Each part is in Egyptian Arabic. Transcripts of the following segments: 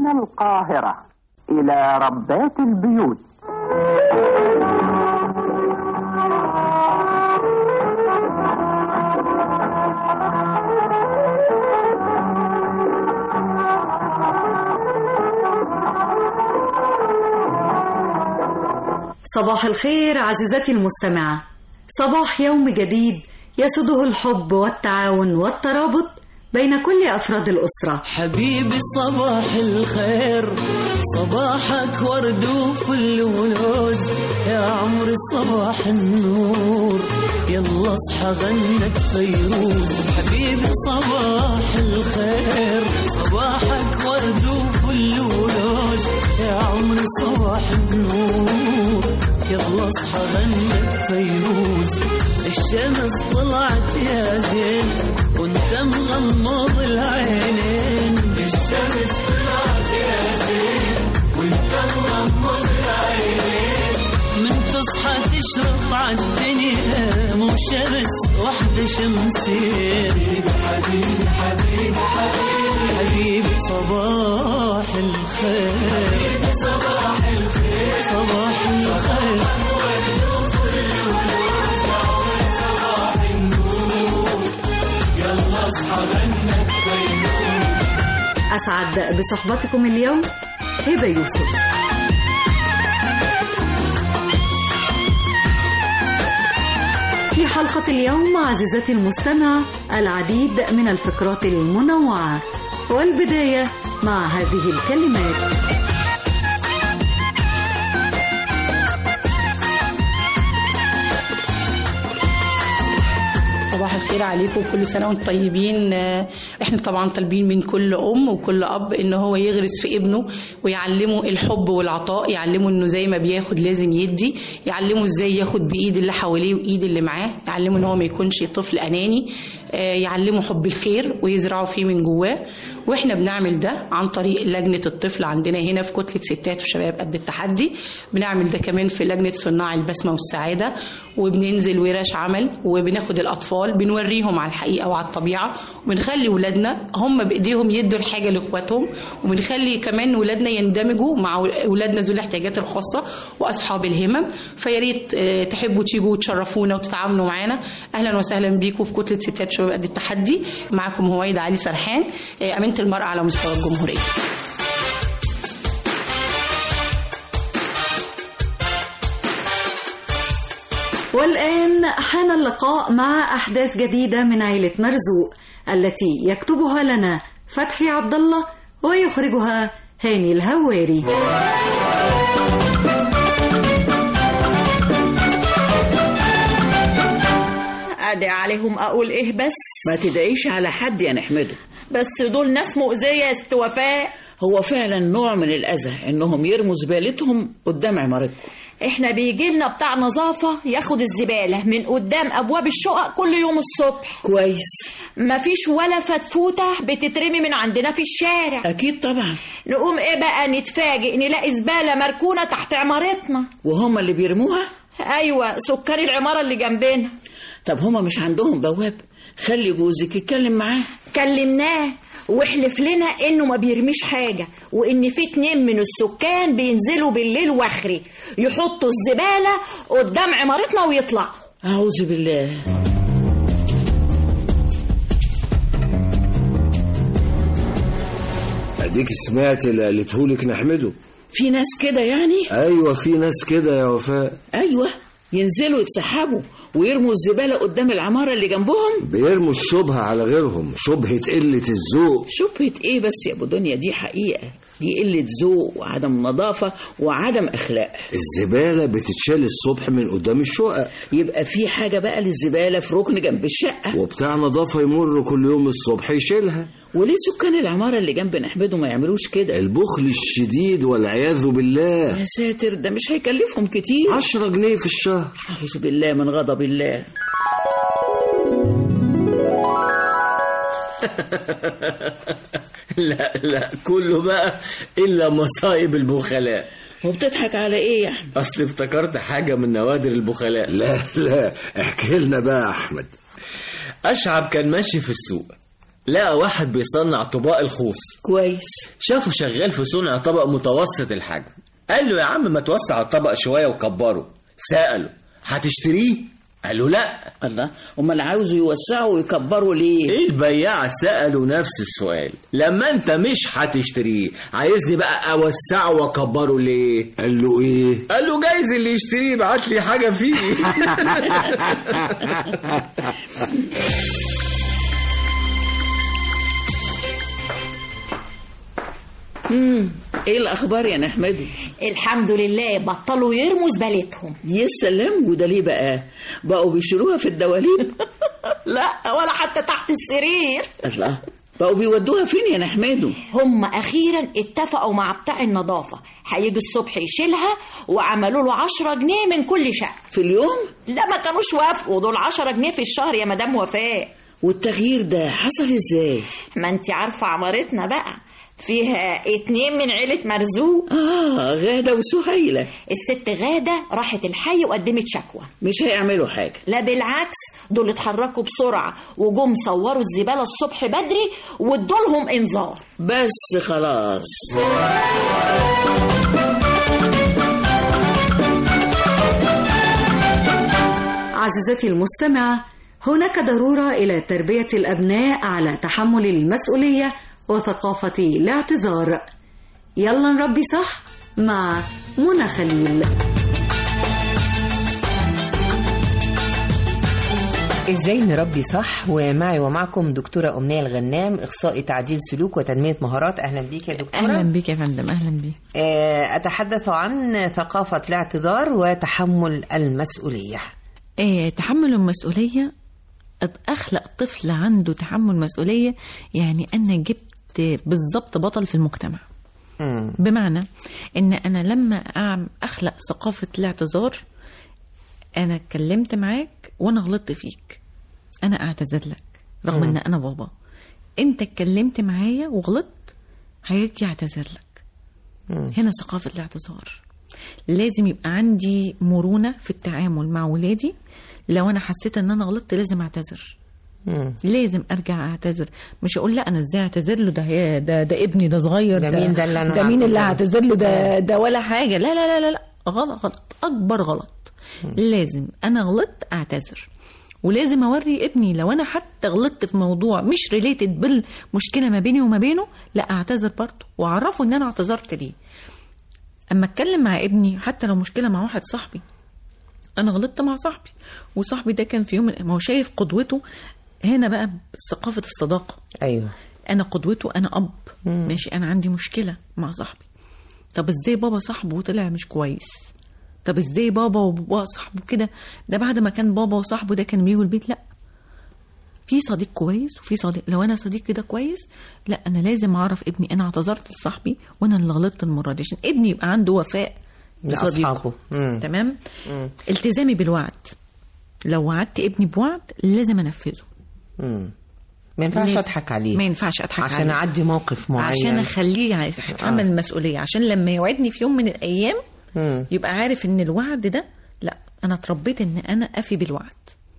من القاهرة إلى ربات البيوت صباح الخير عزيزتي المستمعة صباح يوم جديد يسده الحب والتعاون والترابط بين كل أفراد الأسرة حبيبي صباح الخير صباحك ورد وفل ولوز يا عمري صباح النور يلا اصحى غنك فيروز حبيبي صباح الخير صباحك ورد وفل ولوز يا عمري صباح النور يلا اصحى غنك فيروز الشمس طلعت يا زين وانت مغمض العينين الشمس طلعت يا زين وانت مغمض العينين من تصحى تشرق عالدنيا مو شمس واحدة شمسين حبيبي حبيبي حبيبي حبيبي صباح الخير حبيبي صباح الخير صباح الخير أسعد بصحبتكم اليوم هبة يوسف في حلقة اليوم عزيزتي المستمع العديد من الفقرات المنوعة والبداية مع هذه الكلمات صباح الخير عليكم كل سنة وانتم طيبين آه، احنا طبعا طالبين من كل ام وكل اب ان هو يغرس في ابنه ويعلمه الحب والعطاء يعلمه انه زي ما بياخد لازم يدي يعلمه ازاي ياخد بايد اللي حواليه وايد اللي معاه يعلمه ان هو ما يكونش طفل اناني آه، يعلمه حب الخير ويزرعه فيه من جواه واحنا بنعمل ده عن طريق لجنة الطفل عندنا هنا في كتلة ستات وشباب قد التحدي بنعمل ده كمان في لجنة صناع البسمة والسعادة وبننزل ورش عمل وبناخد الأطفال بنوريهم على الحقيقة وعلى الطبيعة وبنخلي ولادنا هم بإيديهم يدوا الحاجة لإخواتهم وبنخلي كمان ولادنا يندمجوا مع ولادنا ذوي الاحتياجات الخاصة وأصحاب الهمم فيا ريت آه، تحبوا تيجوا وتشرفونا وتتعاونوا معانا أهلا وسهلا بيكم في كتلة ستات شباب قد التحدي معكم هويدا علي سرحان آه، أمينة المرأة على مستوى الجمهورية والآن حان اللقاء مع أحداث جديدة من عيلة مرزوق التي يكتبها لنا فتحي عبد الله ويخرجها هاني الهواري ادعي عليهم اقول ايه بس ما تدعيش على حد يا نحمده بس دول ناس مؤذيه يا ست وفاء هو فعلا نوع من الأذى إنهم يرموا زبالتهم قدام عمارتكم احنا بيجي لنا بتاع نظافه ياخد الزباله من قدام ابواب الشقق كل يوم الصبح كويس مفيش ولا فتفوته بتترمي من عندنا في الشارع أكيد طبعا نقوم ايه بقى نتفاجئ نلاقي زباله مركونه تحت عمارتنا وهم اللي بيرموها ايوه سكان العماره اللي جنبنا طب هم مش عندهم بواب خلي جوزك يتكلم معاه كلمناه واحلف لنا انه ما بيرميش حاجه وان في اتنين من السكان بينزلوا بالليل وخري يحطوا الزباله قدام عمارتنا ويطلعوا أعوذ بالله اديك سمعت اللي قالتهولك نحمده في ناس كده يعني ايوه في ناس كده يا وفاء أيوة ينزلوا يتسحبوا ويرموا الزبالة قدام العمارة اللي جنبهم بيرموا الشبهة على غيرهم شبهة قلة الذوق شبهة ايه بس يا ابو دنيا دي حقيقة دي قلة ذوق وعدم نظافة وعدم أخلاق الزبالة بتتشال الصبح من قدام الشقق يبقى في حاجة بقى للزبالة في ركن جنب الشقة وبتاع نظافة يمر كل يوم الصبح يشيلها وليه سكان العمارة اللي جنب نحمده ما يعملوش كده البخل الشديد والعياذ بالله يا ساتر ده مش هيكلفهم كتير عشرة جنيه في الشهر أعوذ بالله من غضب الله لا لا كله بقى الا مصايب البخلاء وبتضحك على ايه يا احمد اصل افتكرت حاجه من نوادر البخلاء لا لا احكي لنا بقى يا احمد اشعب كان ماشي في السوق لقى واحد بيصنع طباق الخوص كويس شافه شغال في صنع طبق متوسط الحجم قال له يا عم ما توسع الطبق شوية وكبره سأله هتشتريه قال له لا الله امال عاوزوا يوسعوا ويكبروا ليه ايه البياع سأله نفس السؤال لما انت مش هتشتريه عايزني بقى اوسعه واكبره ليه قال له ايه قال له جايز اللي يشتريه يبعت لي حاجة فيه امم ايه الاخبار يا نحمدي الحمد لله بطلوا يرموا زبالتهم يا سلام وده ليه بقى بقوا بيشيلوها في الدواليب لا ولا حتى تحت السرير الله بقوا بيودوها فين يا نحمدو هم اخيرا اتفقوا مع بتاع النظافه هيجي الصبح يشيلها وعملوا له 10 جنيه من كل شقه في اليوم لا ما كانوش وافقوا دول 10 جنيه في الشهر يا مدام وفاء والتغيير ده حصل ازاي ما انت عارفه عمارتنا بقى فيها اتنين من عيلة مرزوق اه غادة وسهيلة الست غادة راحت الحي وقدمت شكوى مش هيعملوا حاجة لا بالعكس دول اتحركوا بسرعة وجم صوروا الزبالة الصبح بدري وادولهم انذار بس خلاص عزيزتي المستمعة هناك ضرورة إلى تربية الأبناء على تحمل المسؤولية وثقافة الاعتذار يلا نربي صح مع منى خليل ازاي نربي صح ومعي ومعكم دكتورة أمنية الغنام إخصائي تعديل سلوك وتنمية مهارات أهلا بيك يا دكتورة اهلا بيك يا فندم اهلا بيك آه، أتحدث عن ثقافة الاعتذار وتحمل المسؤولية إيه تحمل المسؤوليه اخلق طفل عنده تحمل مسؤوليه يعني انا جبت بالظبط بطل في المجتمع مم. بمعنى ان انا لما أعم- اخلق ثقافه الاعتذار انا اتكلمت معاك وانا غلطت فيك انا اعتذر لك رغم مم. ان انا بابا انت اتكلمت معايا وغلطت هيجي اعتذر لك مم. هنا ثقافه الاعتذار لازم يبقى عندي مرونه في التعامل مع ولادي لو انا حسيت ان انا غلطت لازم اعتذر مم. لازم ارجع اعتذر مش اقول لا انا ازاي اعتذر له ده هي ده ده ابني ده صغير ده مين ده اللي أنا ده مين اللي هعتذر له؟ هعتذر له ده ده ولا حاجه لا لا لا لا, لا. غلط غلط اكبر غلط لازم انا غلطت اعتذر ولازم اوري ابني لو انا حتى غلطت في موضوع مش ريليتد بالمشكله ما بيني وما بينه لا اعتذر برضه واعرفه ان انا اعتذرت ليه اما اتكلم مع ابني حتى لو مشكله مع واحد صاحبي انا غلطت مع صاحبي وصاحبي ده كان في يوم من- ما هو شايف قدوته هنا بقى ثقافه الصداقه أيوه انا قدوته انا اب مم. ماشي انا عندي مشكله مع صاحبي طب ازاي بابا صاحبه طلع مش كويس طب ازاي بابا وبابا صاحبه كده ده بعد ما كان بابا وصاحبه ده كان بيجوا البيت لا في صديق كويس وفي صديق لو انا صديقي ده كويس لا انا لازم اعرف ابني انا اعتذرت لصاحبي وانا اللي غلطت المره دي عشان ابني يبقى عنده وفاء بصديقه لأصحابه مم. تمام مم. التزامي بالوعد لو وعدت ابني بوعد لازم انفذه مم. ما ينفعش لازم. أضحك عليه ما ينفعش اضحك عشان عليه. أعدي موقف معين عشان اخليه يعني يتحمل آه. المسؤوليه عشان لما يوعدني في يوم من الايام مم. يبقى عارف ان الوعد ده لا انا اتربيت ان انا افي بالوعد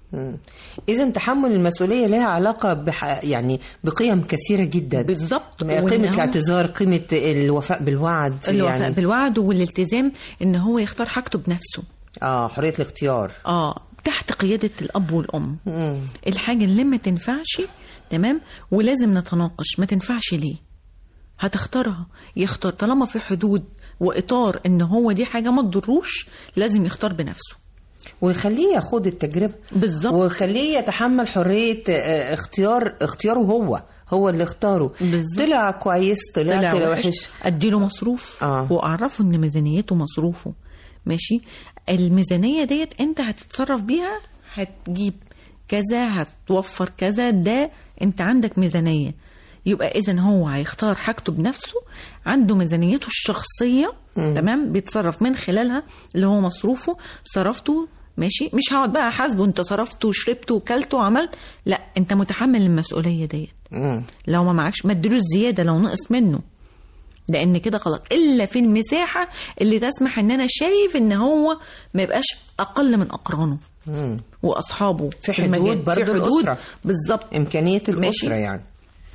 إذا تحمل المسؤولية لها علاقة بح... يعني بقيم كثيرة جدا بالظبط قيمة وإن هو- الاعتذار قيمة الوفاء بالوعد الوفاء يعني بالوعد والالتزام ان هو يختار حاجته بنفسه اه حرية الاختيار اه تحت قياده الاب والام مم. الحاجه اللي ما تنفعش تمام ولازم نتناقش ما تنفعش ليه هتختارها يختار طالما في حدود واطار ان هو دي حاجه ما تضروش لازم يختار بنفسه ويخليه ياخد التجربة بالظبط ويخليه يتحمل حرية آه، اختيار اختياره هو هو اللي اختاره بالظبط. طلع كويس طلع, طلع طلع وحش وحش اديله مصروف آه. واعرفه ان ميزانيته مصروفه ماشي الميزانيه ديت انت هتتصرف بيها هتجيب كذا هتوفر كذا ده انت عندك ميزانيه يبقى اذا هو هيختار حاجته بنفسه عنده ميزانيته الشخصيه مم. تمام بيتصرف من خلالها اللي هو مصروفه صرفته ماشي مش هقعد بقى احاسبه انت صرفته وشربته وكلته وعملت لا انت متحمل المسؤوليه ديت مم. لو ما معكش ما اديلوش زياده لو نقص منه لان كده غلط الا في المساحه اللي تسمح ان انا شايف ان هو ما يبقاش اقل من اقرانه مم. واصحابه في حدود المجال. برضو في حدود الأسرة. بالظبط إمكانية ماشي. الأسرة يعني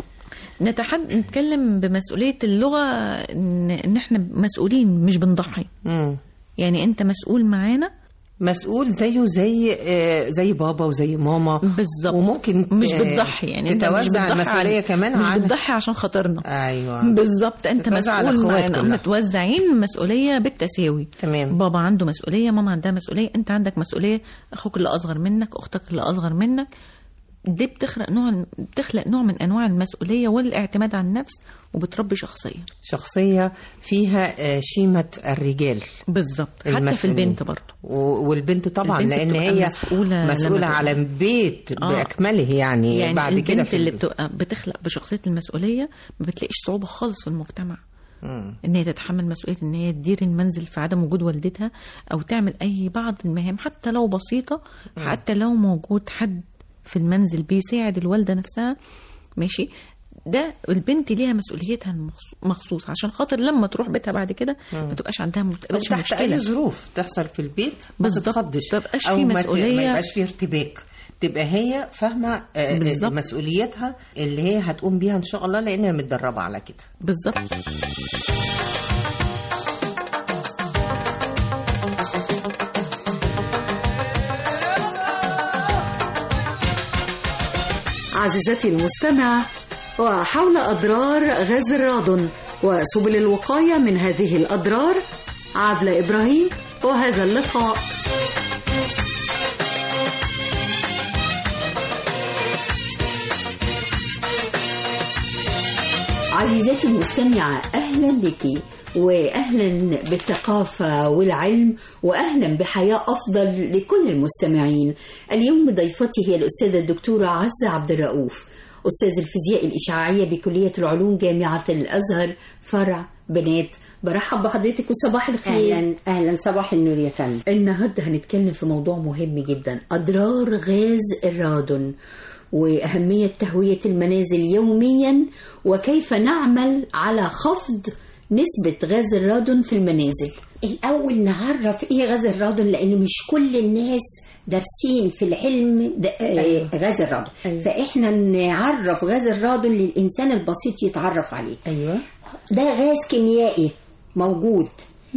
نتحد نتكلم بمسؤوليه اللغه ان, إن احنا مسؤولين مش بنضحي مم. يعني انت مسؤول معانا مسؤول زيه زي آه، زي بابا وزي ماما بالظبط وممكن مش آه، بتضحي يعني انت مش تتوزع بتضحي المسؤوليه على- كمان مش على بتضحي عشان خاطرنا ايوه بالظبط انت تتوزع على مسؤول الأخوات معانا كلها. متوزعين المسؤوليه بالتساوي تمام بابا عنده مسؤوليه ماما عندها مسؤوليه انت عندك مسؤوليه اخوك اللي اصغر منك اختك اللي اصغر منك دي بتخلق نوع بتخلق نوع من انواع المسؤوليه والاعتماد على النفس وبتربي شخصيه شخصيه فيها آه، شيمه الرجال بالظبط حتى في المسؤولين. البنت برضه و- والبنت طبعا البنت لان بتبقى هي مسؤولة مسؤوله لما على تبقى- بيت آه. باكمله يعني, يعني بعد البنت كده في اللي ال- بتبقى بتخلق بشخصيه المسؤوليه ما بتلاقيش صعوبه خالص في المجتمع مم. ان هي تتحمل مسؤوليه ان هي تدير المنزل في عدم وجود والدتها او تعمل اي بعض المهام حتى لو بسيطه حتى لو موجود حد في المنزل بيساعد الوالده نفسها ماشي ده البنت ليها مسؤوليتها المخص- مخصوص عشان خاطر لما تروح بيتها بعد كده ما تبقاش عندها ما أو تبقاش تحت اي مشكله ظروف تحصل في البيت ما بالظبط. تتخضش ما يبقاش او في ما ت- مسؤولية. ما يبقاش في ارتباك تبقى هي فاهمه آه، بالظبط. مسؤوليتها اللي هي هتقوم بيها ان شاء الله لانها متدربه على كده بالظبط عزيزتي المستمعة وحول أضرار غاز الرادون وسبل الوقاية من هذه الأضرار عبلة إبراهيم وهذا اللقاء عزيزتي المستمعة أهلا بك وأهلا بالثقافة والعلم وأهلا بحياة أفضل لكل المستمعين اليوم ضيفتي هي الأستاذة الدكتورة عزة عبد الرؤوف أستاذ الفيزياء الإشعاعية بكلية العلوم جامعة الأزهر فرع بنات برحب بحضرتك وصباح الخير اهلا اهلا صباح النور يا فندم النهارده هنتكلم في موضوع مهم جدا أضرار غاز الرادون وأهمية تهوية المنازل يوميا وكيف نعمل على خفض نسبة غاز الرادون في المنازل الاول نعرف ايه غاز الرادون لان مش كل الناس دارسين في العلم د- آه، أيوة. غاز الرادون أيوة. فاحنا نعرف غاز الرادون للانسان البسيط يتعرف عليه أيوة ده غاز كيميائي موجود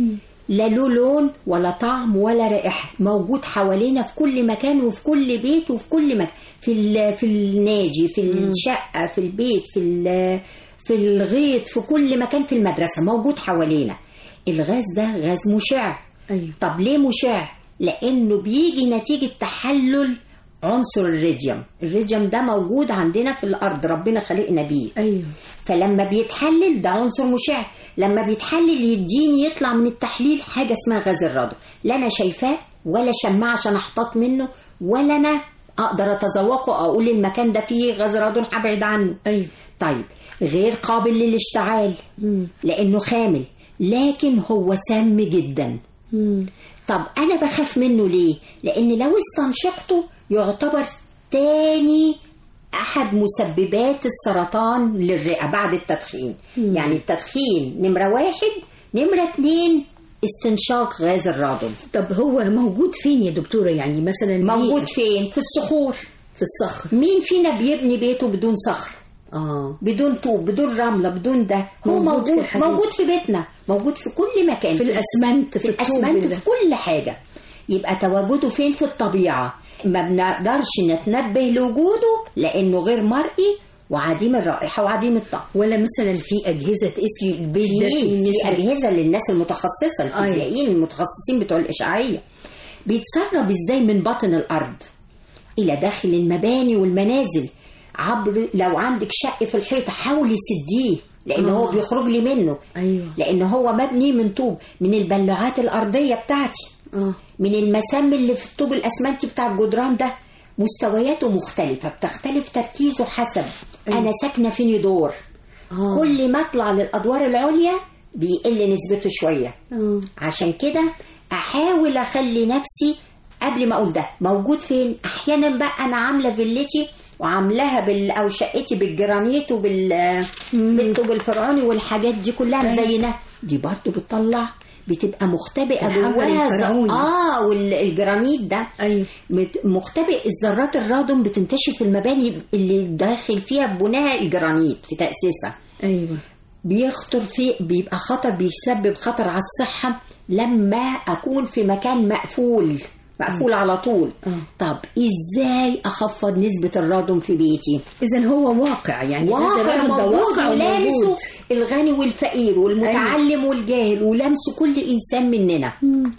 لا له لون ولا طعم ولا رائحة موجود حوالينا في كل مكان وفي كل بيت وفي كل مكان في ال- في الناجي في الشقة في البيت في ال- في الغيط في كل مكان في المدرسة موجود حوالينا الغاز ده غاز مشع أيوة. طب ليه مشع لأنه بيجي نتيجة تحلل عنصر الريديوم الريديوم ده موجود عندنا في الأرض ربنا خلقنا بيه أيوة فلما بيتحلل ده عنصر مشع لما بيتحلل يديني يطلع من التحليل حاجه اسمها غاز الرادون لا انا شايفاه ولا شماعه عشان احتاط منه ولا انا اقدر اتذوقه او اقول المكان ده فيه غاز رادون هبعد عنه أيوة طيب غير قابل للاشتعال لانه خامل لكن هو سام جدا طب انا بخاف منه ليه لان لو استنشقته يعتبر تاني احد مسببات السرطان للرئه بعد التدخين يعني التدخين نمره واحد نمره اتنين استنشاق غاز الرادون طب هو موجود فين يا دكتورة يعني مثلا موجود فين في الصخور في الصخر مين فينا بيبني بيته بدون صخر آه بدون طوب بدون رمله بدون ده هو موجود موجود في الحديد. موجود في بيتنا موجود في كل مكان في الأسمنت في في الطوب الاسمنت اللي- في كل حاجه يبقى تواجده فين في الطبيعه ما بنقدرش نتنبه لوجوده لانه غير مرئي وعديم الرائحه وعديم الطعم ولا مثلا في أجهزة تقيس لي البيت ده في فيه في نسبة اجهزه للناس المتخصصه الفيزيائيين المتخصصين بتوع الاشعاعيه بيتسرب ازاي من باطن الارض الى داخل المباني والمنازل عبر لو عندك شق في الحيطه حاولي سديه لان هو آه. بيخرج لي منه أيوة لان هو مبني من طوب من البلوعات الارضيه بتاعتي آه من المسام اللي في الطوب الاسمنتي بتاع الجدران ده مستوياته مختلفة بتختلف تركيزه حسب أيوة. أنا ساكنة فيني دور آه. كل ما أطلع للأدوار العليا بيقل نسبته شوية آه. عشان كده أحاول أخلي نفسي قبل ما أقول ده موجود فين أحيانا بقى أنا عاملة فيلتي وعاملاها بال أو شقتي بالجرانيت وبال بالطوب الفرعوني والحاجات دي كلها مزينة دي برضه بتطلع بتبقى مختبئه الحجر جواها الفرعوني. اه والجرانيت ده ايوه مختبئ الذرات الرادون بتنتشر في المباني اللي داخل فيها بناء الجرانيت في تاسيسها ايوه بيخطر في بيبقى خطر بيسبب خطر على الصحه لما اكون في مكان مقفول مقفول على طول طب ازاي اخفض نسبه الرادون في بيتي اذا هو واقع يعني هذا واقع الرجل ده موجود واقع ولامسه وموجود. الغني والفقير والمتعلم والجاهل ولمسه كل انسان مننا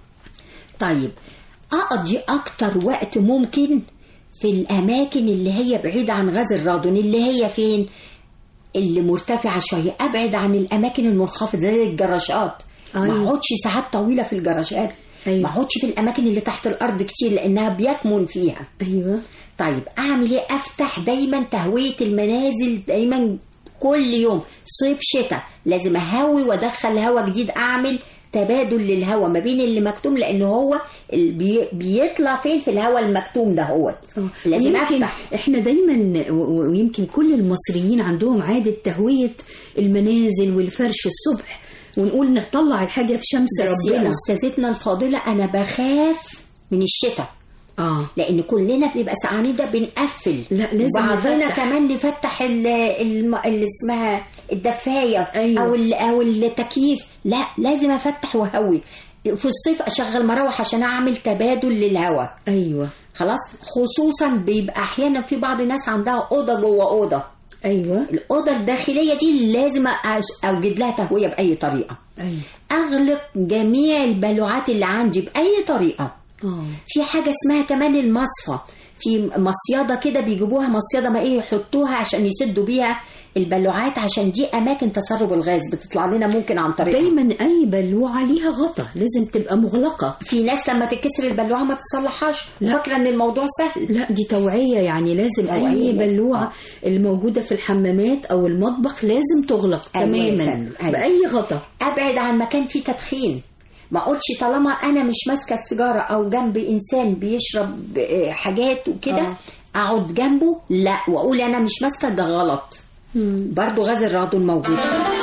طيب اقضي اكتر وقت ممكن في الاماكن اللي هي بعيده عن غاز الرادون اللي هي فين اللي مرتفعه شويه ابعد عن الاماكن المنخفضه زي الجراشات أيوة. ما اقعدش ساعات طويله في الجراشات أيوة. ما اقعدش في الاماكن اللي تحت الارض كتير لانها بيكمن فيها ايوه طيب اعمل ايه افتح دايما تهويه المنازل دايما كل يوم صيف شتاء لازم اهوي وادخل هواء جديد اعمل تبادل للهواء ما بين اللي مكتوم لان هو ال- بي- بيطلع فين في الهواء المكتوم ده هو لازم يمكن افتح احنا دايما و- و- ويمكن كل المصريين عندهم عادة تهوية المنازل والفرش الصبح ونقول نطلع الحاجة في شمس بس يا ربنا استاذتنا الفاضله انا بخاف من الشتاء اه لان كلنا بيبقى سقعانين ده بنقفل لا لازم بعضنا نفتح. كمان نفتح ال- الم- اللي اسمها الدفايه أيوة. او ال- او التكييف لا لازم افتح واهوي في الصيف اشغل مراوح عشان اعمل تبادل للهواء ايوه خلاص خصوصا بيبقى احيانا في بعض الناس عندها اوضه جوه اوضه ايوه الاوضه الداخليه دي لازم أش- اوجد لها تهويه باي طريقه ايوه اغلق جميع البلوعات اللي عندي باي طريقه اه في حاجه اسمها كمان المصفى في مصيده كده بيجيبوها مصيده ما ايه يحطوها عشان يسدوا بيها البلوعات عشان دي اماكن تسرب الغاز بتطلع لنا ممكن عن طريق دايما اي بلوعة ليها غطا لازم تبقى مغلقة في ناس لما تتكسر البلوعه ما تصلحهاش لا. فاكره ان الموضوع سهل لا دي توعية يعني لازم توعية أي لازم. بلوعة الموجودة في الحمامات أو المطبخ لازم تغلق أيوة يا تماما فندم، أيوة. بأي غطا ابعد عن مكان فيه تدخين ما اقولش طالما انا مش ماسكه السيجاره او جنب انسان بيشرب آه، حاجات وكده آه. اقعد جنبه لا واقول انا مش ماسكه ده غلط برضو غاز الرادون موجود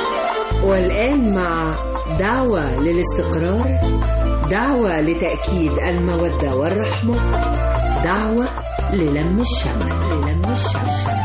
والآن مع دعوة للاستقرار دعوة لتأكيد المودة والرحمة دعوة للم الشمل للم الشمل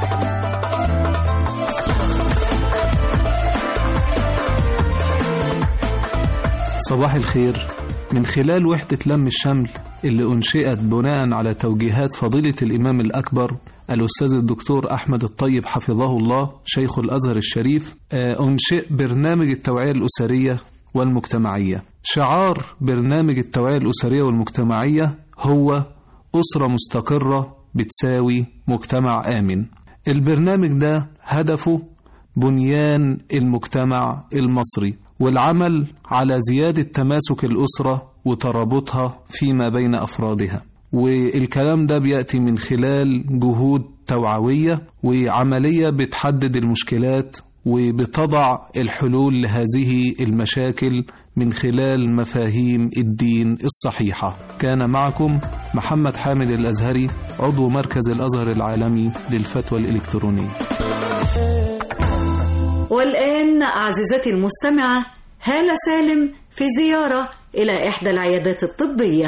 صباح الخير من خلال وحدة لم الشمل اللي أنشئت بناء على توجيهات فضيلة الإمام الأكبر الأستاذ الدكتور أحمد الطيب حفظه الله شيخ الأزهر الشريف آه، أنشئ برنامج التوعية الأسرية والمجتمعية شعار برنامج التوعية الأسرية والمجتمعية هو أسرة مستقرة بتساوي مجتمع آمن البرنامج ده هدفه بنيان المجتمع المصري والعمل على زيادة تماسك الأسرة وترابطها فيما بين أفرادها والكلام ده بيأتي من خلال جهود توعوية وعملية بتحدد المشكلات وبتضع الحلول لهذه المشاكل من خلال مفاهيم الدين الصحيحة كان معكم محمد حامد الأزهري عضو مركز الأزهر العالمي للفتوى الإلكترونية والآن عزيزتي المستمعة هالة سالم في زيارة إلى إحدى العيادات الطبية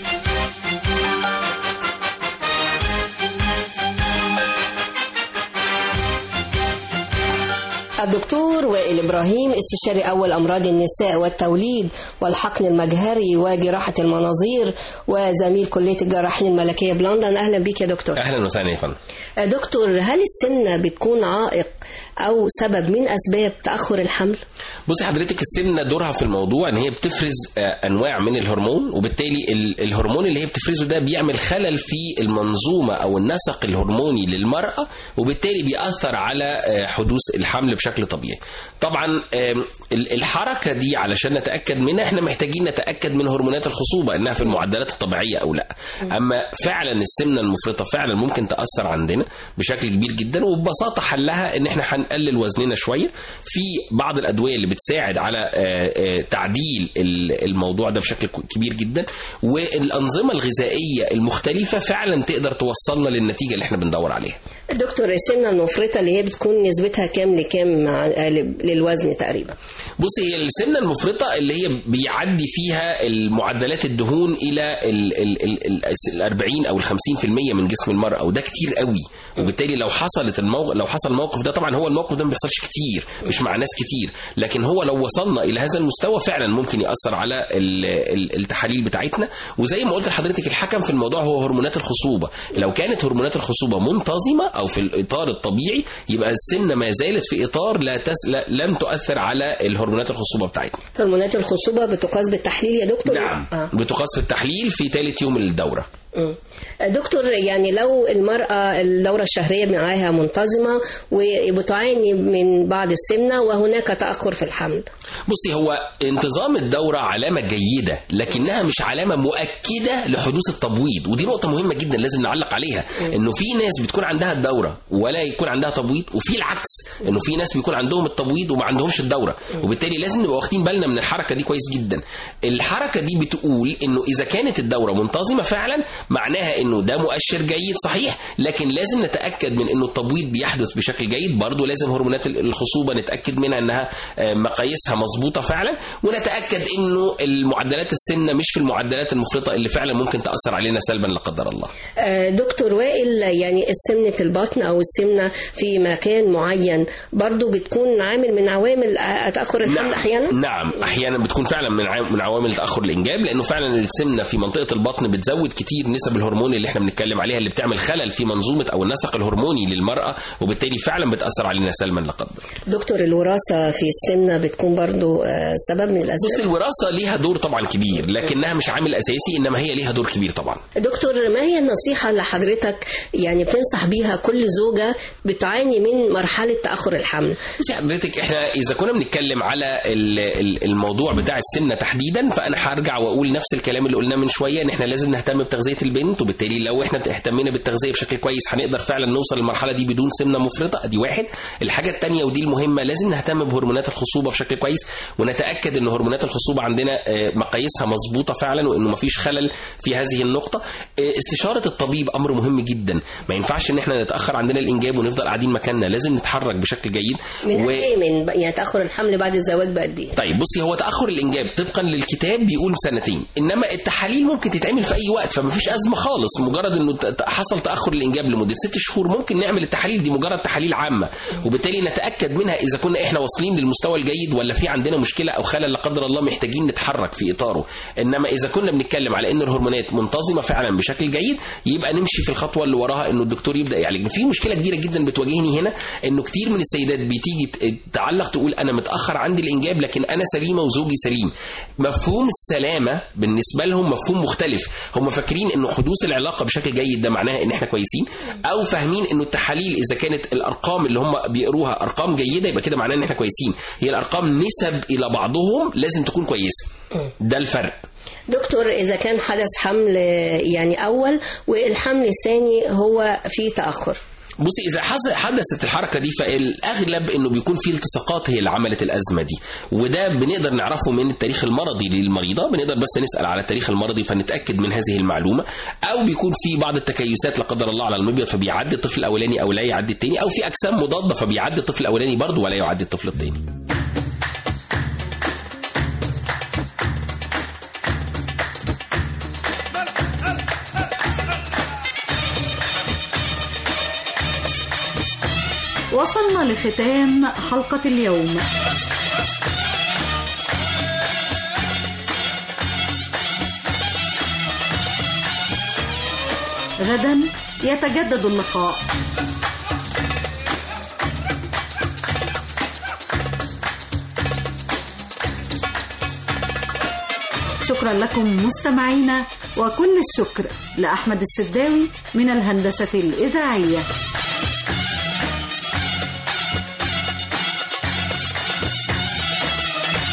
الدكتور وائل إبراهيم استشاري أول أمراض النساء والتوليد والحقن المجهري وجراحة المناظير وزميل كلية الجراحين الملكية بلندن أهلا بيك يا دكتور اهلا وسهلا يا فندم دكتور هل السمنة بتكون عائق أو سبب من أسباب تأخر الحمل؟ بصي حضرتك السمنه دورها في الموضوع ان هي بتفرز آه، انواع من الهرمون وبالتالي ال- الهرمون اللي هي بتفرزه ده بيعمل خلل في المنظومه او النسق الهرموني للمراه وبالتالي بيأثر على آه، حدوث الحمل بشكل طبيعي. طبعا آم، ال- الحركه دي علشان نتاكد منها احنا محتاجين نتاكد من هرمونات الخصوبه انها في المعدلات الطبيعيه او لا. اما فعلا السمنه المفرطه فعلا ممكن تاثر عندنا بشكل كبير جدا وببساطه حلها ان احنا هنقلل وزننا شويه في بعض الادويه اللي بتساعد على آه، آه، تعديل ال- الموضوع ده بشكل ك- كبير جدا والانظمه الغذائيه المختلفه فعلا تقدر توصلنا للنتيجه اللي احنا بندور عليها دكتور السمنة المفرطة اللي هي بتكون نسبتها كام لكام جرام ع- للوزن تقريبا بصي هي السمنه المفرطه اللي هي بيعدي فيها المعدلات الدهون الى ال ال ال ال ال 40 او ال 50% من جسم المراه وده كتير قوي وبالتالي لو حصلت الموقف لو حصل الموقف ده طبعا هو الموقف ده ما بيحصلش كتير مش مع ناس كتير لكن هو لو وصلنا الى هذا المستوى فعلا ممكن ياثر على ال ال التحاليل بتاعتنا وزي ما قلت لحضرتك الحكم في الموضوع هو هرمونات الخصوبه لو كانت هرمونات الخصوبه منتظمه او في الاطار الطبيعي يبقى السمنه ما زالت في اطار لا, تس لا لم تؤثر على الهرمونات الخصوبه بتاعتنا هرمونات الخصوبه بتقاس بالتحليل يا دكتور نعم آه. بتقاس في التحليل في ثالث يوم الدوره مم. دكتور يعني لو المرأة الدورة الشهرية معاها منتظمة وبتعاني من بعض السمنة وهناك تأخر في الحمل بصي هو انتظام الدورة علامة جيدة لكنها مش علامة مؤكدة لحدوث التبويض ودي نقطة مهمة جدا لازم نعلق عليها انه في ناس بتكون عندها الدورة ولا يكون عندها تبويض وفي العكس انه في ناس بيكون عندهم التبويض وما عندهمش الدورة وبالتالي لازم نبقى واخدين بالنا من الحركة دي كويس جدا الحركة دي بتقول انه اذا كانت الدورة منتظمة فعلا معناها انه ده مؤشر جيد صحيح لكن لازم نتاكد من انه التبويض بيحدث بشكل جيد برضه لازم هرمونات الخصوبه نتاكد منها انها آه، مقاييسها مظبوطه فعلا ونتاكد انه المعدلات السمنه مش في المعدلات المفرطه اللي فعلا ممكن تاثر علينا سلبا لا قدر الله آه، دكتور وائل يعني سمنة البطن أو السمنة في مكان معين برضو بتكون عامل من عوامل آه، تأخر الحمل أحيانا نعم احيانا بتكون فعلا من عام- من عوامل تاخر الانجاب لانه فعلا السمنه في منطقه البطن بتزود كتير نسب الهرمون اللي احنا بنتكلم عليها اللي بتعمل خلل في منظومه او النسق الهرموني للمراه وبالتالي فعلا بتاثر علينا سلبا لا قدر دكتور الوراثة في السمنة بتكون برضو آه، سبب من بص الأسباب الوراثه ليها دور طبعا كبير لكنها مش عامل اساسي انما هي ليها دور كبير طبعا دكتور ما هي النصيحة اللي حضرتك يعني بتنصح بيها كل زوجة بتعاني من مرحلة تأخر الحمل بصي حضرتك احنا اذا كنا بنتكلم على ال- ال- الموضوع بتاع السمنه تحديدا فانا هرجع واقول نفس الكلام اللي قلناه من شويه ان احنا لازم نهتم بتغذيه البنت وبالتالي لو احنا اهتمينا بالتغذيه بشكل كويس هنقدر فعلا نوصل للمرحله دي بدون سمنه مفرطه ادي واحد الحاجه الثانيه ودي المهمه لازم نهتم بهرمونات الخصوبه بشكل كويس ونتاكد ان هرمونات الخصوبه عندنا آه، مقاييسها مظبوطه فعلا وانه مفيش خلل في هذه النقطه آه، استشاره الطبيب امر مهم جدا ما ينفعش ان احنا نتاخر عندنا الانجاب ونفضل قاعدين مكاننا لازم نتحرك بشكل جيد من و- قد إيه من يعني تأخر الحمل بعد الزواج بقد إيه؟ طيب بصي هو تاخر الانجاب طبقا للكتاب بيقول سنتين انما التحاليل ممكن تتعمل في اي وقت فما فيش ازمه خالص مجرد انه ت- ت- حصل تاخر الانجاب لمده ست شهور ممكن نعمل التحاليل دي مجرد تحاليل عامه وبالتالي نتاكد منها اذا كنا احنا واصلين للمستوى الجيد ولا في عندنا مشكله او خلل لا قدر الله محتاجين نتحرك في اطاره انما اذا كنا بنتكلم على ان الهرمونات منتظمه فعلا بشكل جيد يبقى نمشي في الخطوه اللي وراها انه الدكتور يبدا يعالج في مشكله كبيره جدا بتواجهني هنا انه كتير من السيدات بتيجي ت- تعلق تقول انا متاخر عندي الانجاب لكن انا سليمه وزوجي سليم مفهوم السلامه بالنسبه لهم مفهوم مختلف هم فاكرين انه حدوث العلاقه بشكل جيد ده معناه ان احنا كويسين او فاهمين انه التحاليل اذا كانت الارقام اللي هم بيقروها ارقام جيده يبقى كده معناه ان احنا كويسين هي الارقام نسب الى بعضهم لازم تكون كويسه ده الفرق دكتور إذا كان حدث حمل آه، يعني أول والحمل الثاني هو في تأخر بصي اذا حص- حدثت الحركه دي فالاغلب انه بيكون في التصاقات هي اللي عملت الازمه دي وده بنقدر نعرفه من التاريخ المرضي للمريضه بنقدر بس نسال على التاريخ المرضي فنتاكد من هذه المعلومه او بيكون في بعض التكيسات لا قدر الله على المبيض فبيعدي الطفل الاولاني او لا يعدي الثاني او في اجسام مضاده فبيعدي الطفل الاولاني برضه ولا يعدي الطفل الثاني وصلنا لختام حلقة اليوم غدا يتجدد اللقاء شكرا لكم مستمعينا وكل الشكر لأحمد السداوي من الهندسة الإذاعية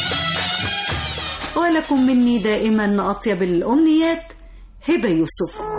ولكم مني دائما أطيب الأمنيات هبة يوسف